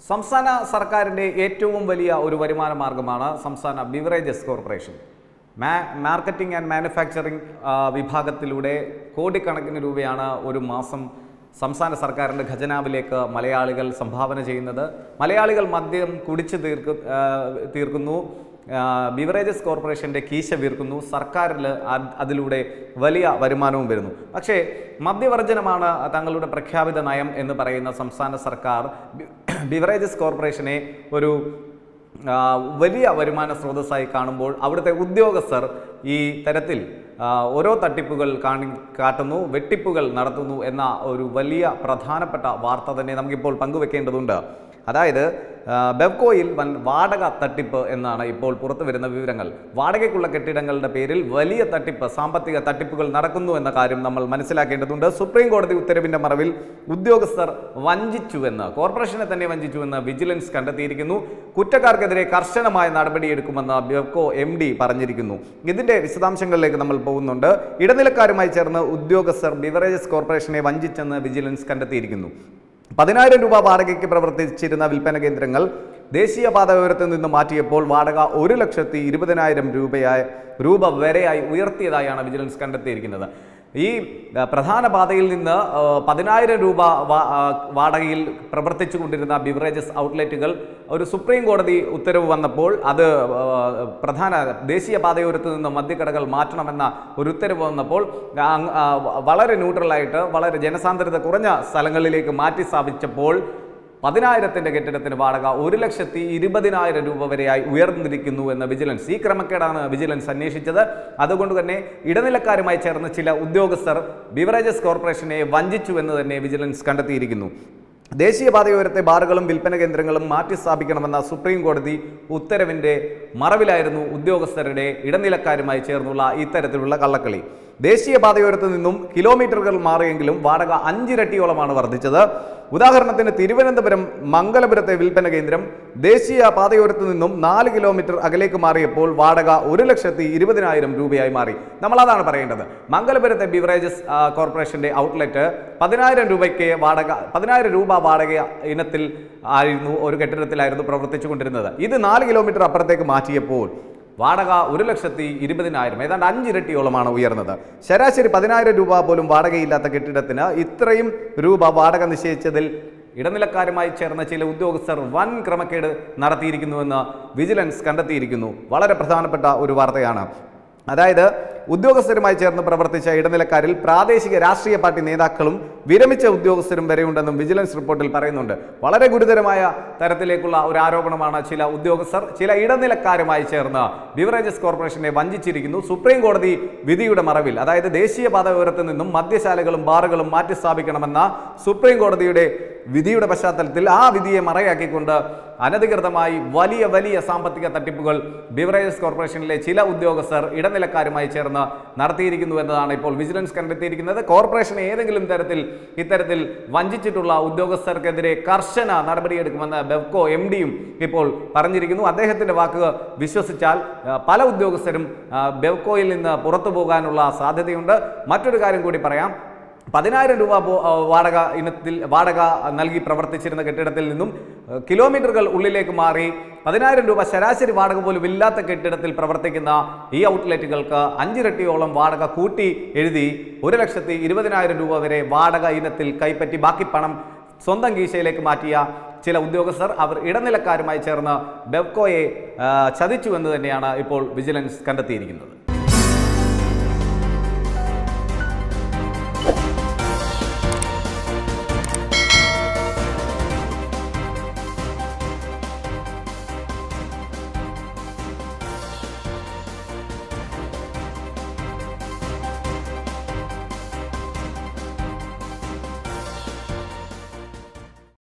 സംസ്ഥാന സർക്കാരിൻ്റെ ഏറ്റവും വലിയ ഒരു വരുമാന മാർഗമാണ് സംസ്ഥാന ബിവറേജസ് കോർപ്പറേഷൻ മാ മാർക്കറ്റിംഗ് ആൻഡ് മാനുഫാക്ചറിംഗ് ആ, വിഭാഗത്തിലൂടെ കോടിക്കണക്കിന് രൂപയാണ് ഒരു മാസം സംസ്ഥാന സർക്കാരിൻ്റെ ഖജനാവിലേക്ക് മലയാളികൾ സംഭാവന ചെയ്യുന്നത് മലയാളികൾ മദ്യം കുടിച്ചു തീർക്കു ആ, തീർക്കുന്നു ആ, ബിവറേജസ് കോർപ്പറേഷൻ്റെ കീശ വീർക്കുന്നു സർക്കാരിൽ അത് അതിലൂടെ വലിയ വരുമാനവും വരുന്നു പക്ഷേ മദ്യവർജനമാണ് തങ്ങളുടെ പ്രഖ്യാപിത നയം എന്ന് പറയുന്ന സംസ്ഥാന സർക്കാർ ബി- ബിവറേജസ് കോർപ്പറേഷനെ ഒരു ആ, വലിയ വരുമാന സ്രോതസ്സായി കാണുമ്പോൾ അവിടുത്തെ ഉദ്യോഗസ്ഥർ ഈ തരത്തിൽ ആ, ഓരോ തട്ടിപ്പുകൾ കാണി കാട്ടുന്നു വെട്ടിപ്പുകൾ നടത്തുന്നു എന്ന ഒരു വലിയ പ്രധാനപ്പെട്ട വാർത്ത തന്നെ നമുക്കിപ്പോൾ പങ്കുവെക്കേണ്ടതുണ്ട് അതായത് ആ, ബെവ്കോയിൽ വൻ വാടക തട്ടിപ്പ് എന്നാണ് ഇപ്പോൾ പുറത്തു വരുന്ന വിവരങ്ങൾ വാടകയ്ക്കുള്ള കെട്ടിടങ്ങളുടെ പേരിൽ വലിയ തട്ടിപ്പ് സാമ്പത്തിക തട്ടിപ്പുകൾ നടക്കുന്നു എന്ന കാര്യം നമ്മൾ മനസ്സിലാക്കേണ്ടതുണ്ട് സുപ്രീം കോടതി ഉത്തരവിന്റെ മറവിൽ ഉദ്യോഗസ്ഥർ വഞ്ചിച്ചുവെന്ന് കോർപ്പറേഷനെ തന്നെ വഞ്ചിച്ചുവെന്ന് വിജിലൻസ് കണ്ടെത്തിയിരിക്കുന്നു കുറ്റക്കാർക്കെതിരെ കർശനമായ നടപടിയെടുക്കുമെന്ന് ബെവ്കോ എം ഡി പറഞ്ഞിരിക്കുന്നു ഇതിന്റെ വിശദാംശങ്ങളിലേക്ക് നമ്മൾ പോകുന്നുണ്ട് ഇടനിലക്കാരുമായി ചേർന്ന് ഉദ്യോഗസ്ഥർ ബിവറേജസ് കോർപ്പറേഷനെ വഞ്ചിച്ചെന്ന് വിജിലൻസ് കണ്ടെത്തിയിരിക്കുന്നു പതിനായിരം രൂപ വാടകയ്ക്ക് പ്രവർത്തിച്ചിരുന്ന വിൽപ്പന കേന്ദ്രങ്ങൾ ദേശീയപാത വിവരത്തിൽ നിന്ന് മാറ്റിയപ്പോൾ വാടക ഒരു ലക്ഷത്തി ഇരുപതിനായിരം രൂപയായി രൂപ വരെയായി ഉയർത്തിയതായാണ് വിജിലൻസ് കണ്ടെത്തിയിരിക്കുന്നത് ഈ ആ, പ്രധാന പാതയിൽ നിന്ന് ആ, പതിനായിരം രൂപ വാ- ആ, വാടകയിൽ പ്രവർത്തിച്ചു കൊണ്ടിരുന്ന ബിവറേജസ് ഔട്ട്ലെറ്റുകൾ ഒരു സുപ്രീം കോടതി ഉത്തരവ് വന്നപ്പോൾ അത് ആ, പ്രധാന ദേശീയ പാതയോരത്ത് നിന്ന് മദ്യക്കടകൾ മാറ്റണമെന്ന ഒരു ഉത്തരവ് വന്നപ്പോൾ ആ, ആ, വളരെ ന്യൂട്രലായിട്ട് വളരെ ജനസാന്ദ്രത കുറഞ്ഞ സ്ഥലങ്ങളിലേക്ക് മാറ്റി സ്ഥാപിച്ചപ്പോൾ പതിനായിരത്തിന്റെ കെട്ടിടത്തിന് വാടക ഒരു ലക്ഷത്തി ഇരുപതിനായിരം രൂപ വരെയായി ഉയർന്നിരിക്കുന്നു എന്ന വിജിലൻസ് ഈ ക്രമക്കേടാണ് വിജിലൻസ് അന്വേഷിച്ചത് അതുകൊണ്ട് തന്നെ ഇടനിലക്കാരുമായി ചേർന്ന് ചില ഉദ്യോഗസ്ഥർ ബിവറേജസ് കോർപ്പറേഷനെ വഞ്ചിച്ചു എന്ന് തന്നെ വിജിലൻസ് കണ്ടെത്തിയിരിക്കുന്നു ദേശീയപാതയോരത്തെ ബാറുകളും വിൽപ്പന കേന്ദ്രങ്ങളും മാറ്റി സ്ഥാപിക്കണമെന്ന സുപ്രീം കോടതി ഉത്തരവിന്റെ മറവിലായിരുന്നു ഉദ്യോഗസ്ഥരുടെ ഇടനിലക്കാരുമായി ചേർന്നുള്ള ഇത്തരത്തിലുള്ള കള്ളക്കളി ദേശീയപാതയോരത്ത് നിന്നും കിലോമീറ്ററുകൾ മാറിയെങ്കിലും വാടക അഞ്ചിരട്ടിയോളമാണ് വർദ്ധിച്ചത് ഉദാഹരണത്തിന് തിരുവനന്തപുരം മംഗലപുരത്തെ വിൽപ്പന കേന്ദ്രം ദേശീയ പാതയോരത്ത് നിന്നും നാല് കിലോമീറ്റർ അകലേക്ക് മാറിയപ്പോൾ വാടക ഒരു ലക്ഷത്തി ഇരുപതിനായിരം രൂപയായി മാറി നമ്മൾ അതാണ് പറയേണ്ടത് മംഗലപുരത്തെ ബിവറേജസ് ആ, കോർപ്പറേഷന്റെ ഔട്ട്ലെറ്റ് പതിനായിരം രൂപയ്ക്ക് വാടക പതിനായിരം രൂപ വാടക ഇനത്തിൽ ആയിരുന്നു ഒരു കെട്ടിടത്തിലായിരുന്നു പ്രവർത്തിച്ചുകൊണ്ടിരുന്നത് ഇത് നാല് കിലോമീറ്റർ അപ്പുറത്തേക്ക് മാറ്റിയപ്പോൾ വാടക ഒരു ലക്ഷത്തി ഇരുപതിനായിരം ഏതാണ്ട് അഞ്ചിരട്ടിയോളമാണ് ഉയർന്നത് ശരാശരി പതിനായിരം രൂപ പോലും വാടകയില്ലാത്ത കെട്ടിടത്തിന് ഇത്രയും രൂപ വാടക നിശ്ചയിച്ചതിൽ ഇടനിലക്കാരുമായി ചേർന്ന ചില ഉദ്യോഗസ്ഥർ വൻ ക്രമക്കേട് നടത്തിയിരിക്കുന്നുവെന്ന് വിജിലൻസ് കണ്ടെത്തിയിരിക്കുന്നു വളരെ പ്രധാനപ്പെട്ട ഒരു വാർത്തയാണ് അതായത് ഉദ്യോഗസ്ഥരുമായി ചേർന്ന് പ്രവർത്തിച്ച ഇടനിലക്കാരിൽ പ്രാദേശിക രാഷ്ട്രീയ പാർട്ടി നേതാക്കളും വിരമിച്ച ഉദ്യോഗസ്ഥരും വരെയുണ്ടെന്നും വിജിലൻസ് റിപ്പോർട്ടിൽ പറയുന്നുണ്ട് വളരെ ഗുരുതരമായ തരത്തിലേക്കുള്ള ഒരു ആരോപണമാണ് ചില ഉദ്യോഗസ്ഥർ ചില ഇടനിലക്കാരുമായി ചേർന്ന് ബിവറേജസ് കോർപ്പറേഷനെ വഞ്ചിച്ചിരിക്കുന്നു സുപ്രീം കോടതി വിധിയുടെ മറവിൽ അതായത് ദേശീയപാത വിവരത്തിൽ നിന്നും മദ്യശാലകളും ബാറുകളും മാറ്റി സ്ഥാപിക്കണമെന്ന സുപ്രീം കോടതിയുടെ വിധിയുടെ പശ്ചാത്തലത്തിൽ ആ വിധിയെ മറയാക്കിക്കൊണ്ട് അനധികൃതമായി വലിയ വലിയ സാമ്പത്തിക തട്ടിപ്പുകൾ ബിവറേജസ് കോർപ്പറേഷനിലെ ചില ഉദ്യോഗസ്ഥർ ഇടനിലക്കാരുമായി ചേർന്ന് നടത്തിയിരിക്കുന്നു എന്നതാണ് ഇപ്പോൾ വിജിലൻസ് കണ്ടെത്തിയിരിക്കുന്നത് കോർപ്പറേഷനെ ഏതെങ്കിലും തരത്തിൽ ഇത്തരത്തിൽ വഞ്ചിച്ചിട്ടുള്ള ഉദ്യോഗസ്ഥർക്കെതിരെ കർശന നടപടിയെടുക്കുമെന്ന് ബെവ്കോ എം ഡിയും ഇപ്പോൾ പറഞ്ഞിരിക്കുന്നു അദ്ദേഹത്തിന്റെ വാക്ക് വിശ്വസിച്ചാൽ ആ, പല ഉദ്യോഗസ്ഥരും ആ, ബെവ്കോയിൽ നിന്ന് പുറത്തു പോകാനുള്ള സാധ്യതയുണ്ട് മറ്റൊരു കാര്യം കൂടി പറയാം പതിനായിരം രൂപ പോ- ആ, വാടക ഇനത്തിൽ വാടക നൽകി പ്രവർത്തിച്ചിരുന്ന കെട്ടിടത്തിൽ നിന്നും ആ, കിലോമീറ്ററുകൾ ഉള്ളിലേക്ക് മാറി പതിനായിരം രൂപ ശരാശരി വാടക പോലും ഇല്ലാത്ത കെട്ടിടത്തിൽ പ്രവർത്തിക്കുന്ന ഈ ഔട്ട്ലെറ്റുകൾക്ക് അഞ്ചിരട്ടിയോളം വാടക കൂട്ടി എഴുതി ഒരു ലക്ഷത്തി ഇരുപതിനായിരം രൂപ വരെ വാടക ഇനത്തിൽ കൈപ്പറ്റി ബാക്കി പണം സ്വന്തം കീശയിലേക്ക് മാറ്റിയ ചില ഉദ്യോഗസ്ഥർ അവർ ഇടനിലക്കാരുമായി ചേർന്ന് ബെവ്കോയെ ആ, ചതിച്ചു എന്ന് തന്നെയാണ് ഇപ്പോൾ വിജിലൻസ് കണ്ടെത്തിയിരിക്കുന്നത്